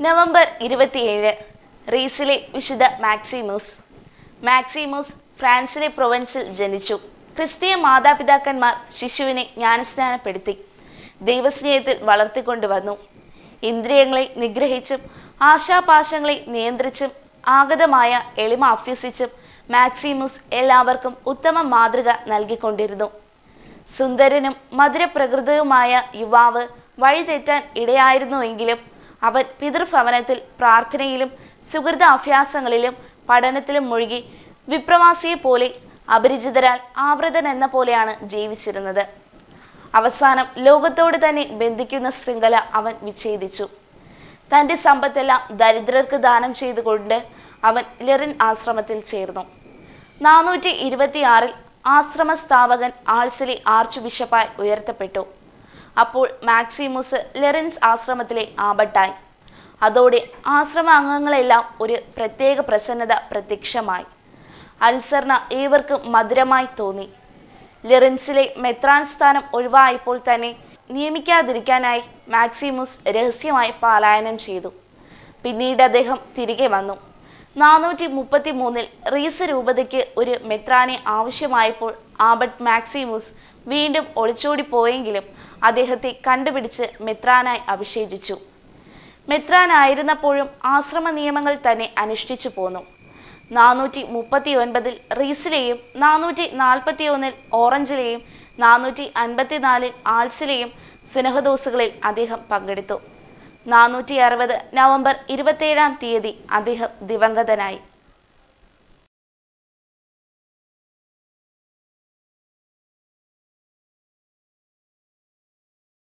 November ഇരുപത്തിയേഴ് റീസിലെ വിശുദ്ധ Maximus Maximus ഫ്രാൻസിലെ പ്രൊവൻസിൽ ജനിച്ചു ക്രിസ്തീയ മാതാപിതാക്കന്മാർ ശിശുവിനെ ജ്ഞാനസ്നാനപ്പെടുത്തി ദൈവസ്നേഹത്തിൽ വളർത്തിക്കൊണ്ടുവന്നു ഇന്ദ്രിയങ്ങളെ നിഗ്രഹിച്ചും ആശാപാശങ്ങളെ നിയന്ത്രിച്ചും ആഗതമായ എളിമ അഭ്യസിച്ചും മാക്സിമൂസ് എല്ലാവർക്കും ഉത്തമ മാതൃക നൽകിക്കൊണ്ടിരുന്നു സുന്ദരനും മധുരപ്രകൃതവുമായ യുവാവ് വഴിതെറ്റാൻ ഇടയായിരുന്നുവെങ്കിലും അവൻ പിതൃഭവനത്തിൽ പ്രാർത്ഥനയിലും സുഹൃത അഭ്യാസങ്ങളിലും പഠനത്തിലും മുഴുകി വിപ്രവാസിയെ പോലെ അപരിചിതരാൽ ആവൃതൻ എന്ന പോലെയാണ് ജീവിച്ചിരുന്നത് അവസാനം ലോകത്തോട് തന്നെ ബന്ധിക്കുന്ന ശൃംഖല അവൻ വിച്ഛേദിച്ചു തൻ്റെ സമ്പത്തെല്ലാം ദരിദ്രർക്ക് ദാനം ചെയ്തുകൊണ്ട് അവൻ ലെറിൻ ആശ്രമത്തിൽ ചേർന്നു നാനൂറ്റി ഇരുപത്തിയാറിൽ ആശ്രമ സ്ഥാപകൻ ആൾസിലെ ആർച്ച് ബിഷപ്പായി ഉയർത്തപ്പെട്ടു അപ്പോൾ മാക്സിമുസ് ലെറിൻസ് ആശ്രമത്തിലെ ആബട്ടായി അതോടെ ആശ്രമ അംഗങ്ങളെല്ലാം ഒരു പ്രത്യേക പ്രസന്നത പ്രത്യക്ഷമായി അനുസരണ ഏവർക്കും മധുരമായി തോന്നി ലെറിൻസിലെ മെത്രാൻ സ്ഥാനം ഒഴിവായപ്പോൾ തന്നെ നിയമിക്കാതിരിക്കാനായി മാക്സിമുസ് രഹസ്യമായി പലായനം ചെയ്തു പിന്നീട് അദ്ദേഹം തിരികെ വന്നു നാനൂറ്റി മുപ്പത്തി മൂന്നിൽ റീസ് രൂപതയ്ക്ക് ഒരു മെത്രാനെ ആവശ്യമായപ്പോൾ ആബർട്ട് മാക്സിമുസ് വീണ്ടും ഒളിച്ചോടി പോയെങ്കിലും അദ്ദേഹത്തെ കണ്ടുപിടിച്ച് മെത്രാനായി അഭിഷേചിച്ചു മെത്രാനായിരുന്നപ്പോഴും ആശ്രമ നിയമങ്ങൾ തന്നെ അനുഷ്ഠിച്ചു പോന്നു നാനൂറ്റി മുപ്പത്തി ഒൻപതിൽ റീസിലെയും നാനൂറ്റി നാൽപ്പത്തി ഒന്നിൽ ഓറഞ്ചിലെയും നാനൂറ്റി അൻപത്തിനാലിൽ ആൾസിലെയും സുനഹദോസുകളിൽ അദ്ദേഹം പങ്കെടുത്തു നാനൂറ്റി അറുപത് നവംബർ ഇരുപത്തേഴാം തീയതി അദ്ദേഹം ദിവംഗതനായി